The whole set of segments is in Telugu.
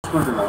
తీసుకుంటున్నాం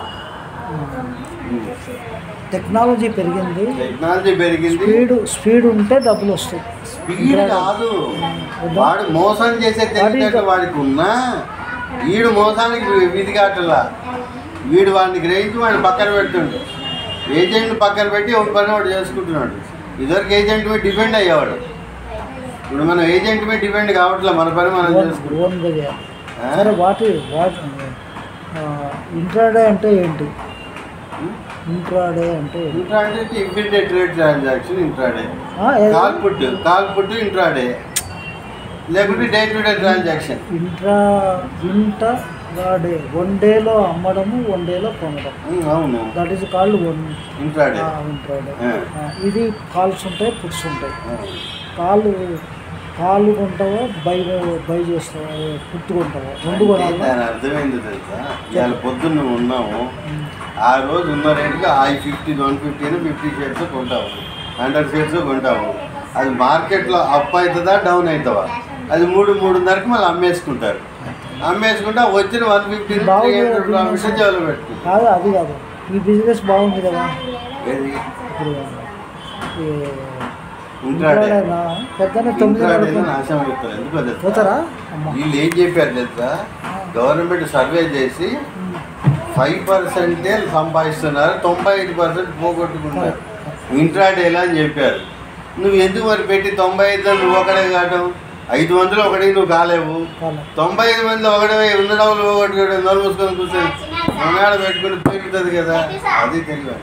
టెక్నాలజీ పెరిగింది టెక్నాలజీ పెరిగింది స్పీడ్ స్పీడ్ ఉంటే డబ్బులు వస్తాయి స్పీడ్ కాదు వాడు మోసం చేసే తెలివితేటలు వాడికి ఉన్నా వీడు మోసానికి విధి కాటలా వీడు వాడిని గ్రహించి వాడిని పక్కన పెడుతుండు ఏజెంట్ పక్కన పెట్టి ఒక పని వాడు చేసుకుంటున్నాడు ఇదివరకు ఏజెంట్ మీద డిపెండ్ అయ్యేవాడు ఇప్పుడు మనం ఏజెంట్ మీద డిపెండ్ కావట్లే మన పని మనం ఓన్ చేసుకుంటాం ఓన్గా చేయాలి సరే వాటి వాటి ఇంట్రాడే అంటే ఏంటి ఇంట్రాడే అంటే ఏంటి? Intraday immediate trade transaction intraday ఆ, ఏ- call put call put intraday లేకుంటే day to day transaction intra intraday one డేలో అమ్మడము వన్ డేలో కొనడం అవును that is called one intraday intraday ఆ. ఇది కాల్స్ ఉంటాయి పుట్స్ ఉంటాయి కాళ్ళు కాళ్ళు కొంటావా బై బై చేస్తావా పుట్టు కొంటావా రెండు కొనాలా దాని అర్థమైంది తెలుసా ఇవాళ పొద్దున్న ఉన్నాము ఆ రోజు ఉన్న రేటుకి ఐ fifty one fifty fifty shares కొంటాము హండ్రెడ్ షేర్స్ కొంటాము అది మార్కెట్లో అప్ అవుతుందా డౌన్ అవుతుందా అది మూడు మూడున్నరకి మళ్ళీ అమ్మేసుకుంటారు అమ్మేసుకుంటే ఆ వచ్చిన వన్ ఫిఫ్టీ త్రీ బాగుంది హండ్రెడ్ ప్రాఫిట్ business. జేబులో పెట్టుకుంటారు కాదు అది కాదు ఈ బిజినెస్ బాగుంది కదా ఏది ఇప్పుడు ఈ ఇంట్రాడే ఇంట్రాడేనా పెద్దనే తొమ్మిది ఇంట్రాడేలో నడుపుతుంది. నాశనం అయిపోతారు ఎందుకో తెలుసా పోతారా అమ్మ వీళ్ళు ఏం చెప్పారు తెలుసా గవర్నమెంట్ సర్వే చేసి ఫైవ్ పర్సెంటే సంపాదిస్తున్నారు తొంభై ఐదు పర్సెంట్ పోగొట్టుకుంటారు ఇంట్రాడేలా అని చెప్పారు నువ్వు ఎందుకు మరి పెట్టి తొంభై ఐదులో నువ్వు ఒకడే కావడం ఐదు మందిలో ఒకటి నువ్వు కాలేవు కాదు తొంభై ఐదు మంది ఒకటే ఉన్న డబ్బులు పోగొట్టుకోవడం నోరు మూసుకొని కూర్చొని మొన్నాడ పెట్టుకుని పెరుగుతుంది కదా అది తెలియదు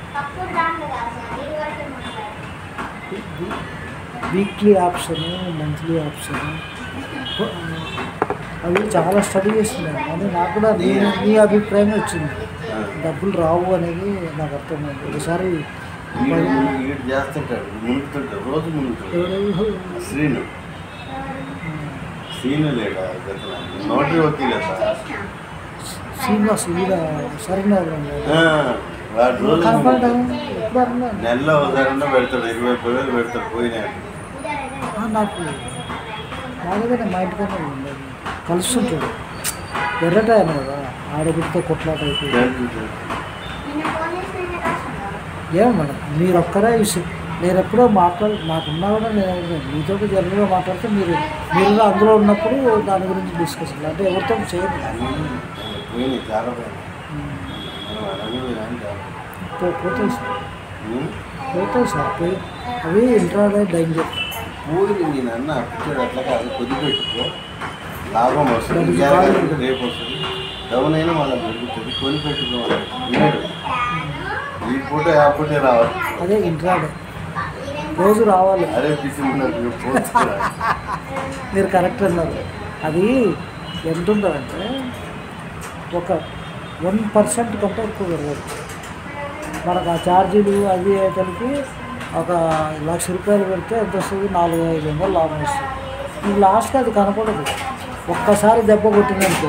వీక్లీ ఆప్షన్ మంత్లీ ఆప్షన్ అవి చాలా స్టడీ చేస్తున్నాను కానీ నాకు కూడా నీ నీ అభిప్రాయం వచ్చింది డబ్బులు రావు అనేది నాకు అర్థమైంది ఒకసారి వీడు వీడు చేస్తుంటాడు మునుగుతుంటాడు రోజు మునుగుతుంటాడు ఎవరు శ్రీను శ్రీను లేడా నోటరీ వకీలే సార్ శ్రీనివాస్ ఈడ సరినగరం ఆ, వాడు రోజు కనపడడం మునుగుతాడు. ఎప్పుడు అన్నా నెలలో ఒకసారి పెడతాడు ఇరవై ముప్పై వేలు పెడతాడు పోయినాడు ఆ, నాకు బాగానే మా ఇంటికన్నా ఉండదు కలుస్తుంటాడు ఎర్రట ఆయన కదా ఆడబిడ్డతో కొట్లాట అయిపోయింది ఏమో మేడం మీరు ఒక్కరే ఇష్యూ నేను ఎప్పుడో మాట్లాడు నాకున్నా కూడా నేను మీతో జనరల్గా మాట్లాడితే మీరు మీరు కూడా అందులో ఉన్నప్పుడు దాని గురించి డిస్కషన్ అంటే ఎవరితో చేయదు పోయినాయి చాలా పోయినాయి మనం అనకూడదు కానీ చాలా. పో- పోతాయి సార్ ఉం? పోతాయి సార్ పోయి అవి ఇంట్రాడే డేంజర్ పోయింది నేను అన్న పిచ్చాడు అట్లా కాదు కొద్ది పెట్టుకో లాభం వస్తుంది దానికి ఇవాళ బాగా కాకపోతే రేపు వస్తుంది డౌన్ అయినా మళ్ళీ పెరుగుతుంది కొని పెట్టుకోవాలి వినడు ఈ పూట ఆ పూటే రావాలి అదే ఇంట్రాడే రోజు రావాలి అరే పిచ్చి ఉన్నట్టు పోతున్నా మీరు కరెక్ట్ అన్నారు అది ఎంత ఉంటుందంటే ఒక వన్ పర్సెంట్ కంటే ఎక్కువ పెరగదు మనకు ఆ ఛార్జీలు అది కలిపి ఒక లక్ష రూపాయలు పెడితే ఎంత వస్తుంది నాలుగు ఐదు వందలు లాభం వస్తుంది ఈ లాస్ట్కి అది కనపడదు ఒక్కసారి దెబ్బ కొట్టిందనుకో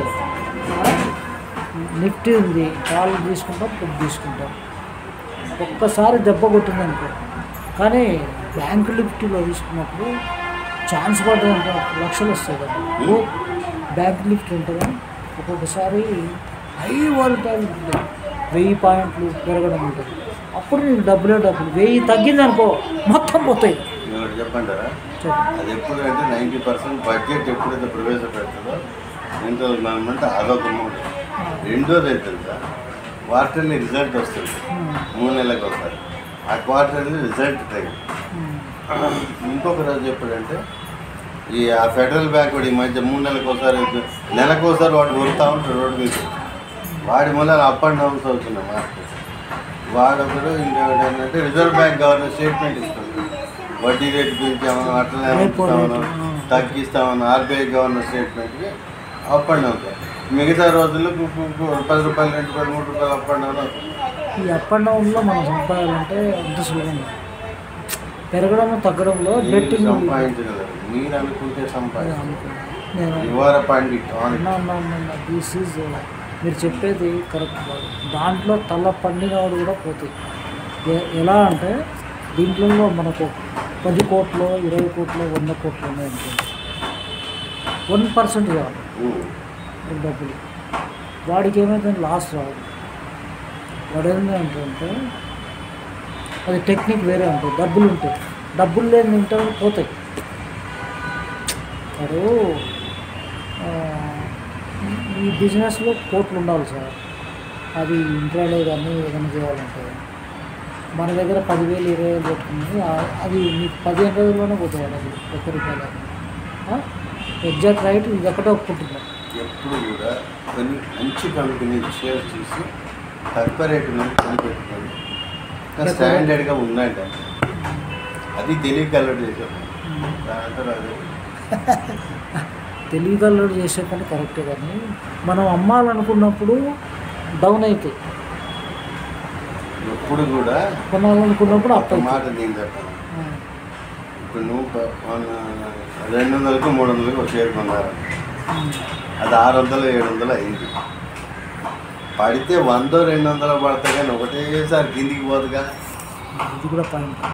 నిఫ్టీ ఉంది కాళ్ళు తీసుకుంటాం పుట్టు తీసుకుంటాం ఒక్కసారి దెబ్బ కొట్టిందనుకో కానీ బ్యాంకు లిఫ్ట్లో తీసుకున్నప్పుడు ఛాన్స్ పడ్డదంటే లక్షలు వస్తాయి కదా ఓ బ్యాంక్ లిఫ్ట్ ఉంటుంది ఒక్కొక్కసారి హై వాలిటైల్ ఉంటుంది వెయ్యి పాయింట్లు పెరగడం ఉంటుంది అప్పుడు నీకు డబ్బులే డబ్బులు వెయ్యి తగ్గిందనుకో మొత్తం పోతాయి ఒకటి చెప్పంటారా చెప్పు. అది ఎప్పుడంటే నైంటీ పర్సెంట్ బడ్జెట్ ఎప్పుడైతే ప్రవేశపెడుతుందో సెంట్రల్ గవర్నమెంట్ అదొక మూడు రెండోది అయితే తెలుసా క్వార్టర్లీ రిజల్ట్ వస్తుంది ఉమ్, మూడు నెలలకు ఒకసారి ఆ క్వార్టర్లీ రిజల్ట్ తగ్గి ఉమ్, ఇంకొక రోజు ఎప్పుడంటే ఈ ఆ ఫెడరల్ బ్యాంక్ వాడు ఈ మధ్య మూడు నెలలకు ఒకసారి నెలకు ఒకసారి వాడు కొడుతూ ఉంటాడు రోడ్డు మీద వాడి మూల అప్ అండ్ డౌన్స్ అవుతున్నాయి మార్కెట్ వాడొకడు ఇంకొకటి ఏంటంటే రిజర్వ్ బ్యాంక్ గవర్నర్ స్టేట్మెంట్ ఇస్తుంది వడ్డీ రేటు పెంచామని అట్లనే రేపు ఉంచుతామని రేటు, ఆ. తగ్గిస్తామని ఆర్బీఐ గవర్నర్ స్టేట్మెంట్కి అప్ అండ్ డౌన్ మిగతా రోజుల్లో కు- కు- కు- పది రూపాయలు రెండు రూపాయలు మూడు రూపాయలు అప్ అండ్ డౌన్ అవుతుంది ఈ అప్ అండ్ డౌన్లో మనం సంపాదాలంటే అంత సులభంగా పెరగడం తగ్గడంలో మీరు బెట్టింగ్ సంపాదించగలరు మీరు అనుకుంటే సంపాదించగలరు నేను యువర్ పండిట్ ఆన్ అన్నా అన్నా అన్నా దిస్ ఈజ్ మీరు చెప్పేది కరెక్ట్ కాదు దాంట్లో తల పండినవాడు కూడా పోతాయి ఎ- ఎలా అంటే దీంట్లో మనకు పది కోట్లు ఇరవై కోట్లు వంద కోట్లు ఉన్నాయనుకోండి వన్ పర్సెంట్ కావాలి ఈ డబ్బులు వాడికి ఏమైతే లాస్ రాదు వాడు ఏంటంటే అంటే అది టెక్నిక్ వేరే ఉంటుంది డబ్బులు ఉంటాయి డబ్బులు లేని తింటే పోతాయి వాడు ఆ, ఈ బిజినెస్లో కోట్లు ఉండాలి సార్ అది ఇంట్లో కానీ ఏదైనా చేయాలంటే మన దగ్గర పదివేలు ఇరవై వేలు పెట్టుకుంది ఆ- అది మీకు పదిహేను రోజుల్లోనే పోతాయి అది ఒక్క రూపాయలు ఎగ్జాక్ట్ రైట్ ఇది ఎక్కడో ఒప్పుకుంటున్నాం ఎప్పుడు కూడా కొన్ని మంచి కంపెనీ షేర్ చూసి తక్కువ రేటు మీద కొనిపెట్టుకోండి ఇంకా స్టాండర్డ్గా ఉందండి అది తెలియగలడు చేసాం దాంట్లో అదే తెలివిగలడు చేసే పని కరెక్టే కానీ మనం అమ్మాలనుకున్నప్పుడు డౌన్ అవుతాయి ఎప్పుడు కూడా కొనాలనుకున్నప్పుడు ఒక అప్ అవుతాయి మాట నేను చెప్పాను ఇప్పుడు నువ్వు ప- మొన్న రెండు వందలకు మూడు వందలకు ఒక షేర్ కొన్నారు అది ఆరు వందలు ఏడు వందలు అయింది పడితే వంద రెండు వందలు పడతాయి కానీ ఒకటేసారి కిందికి పోదుగా ఇది కూడా పాయింట్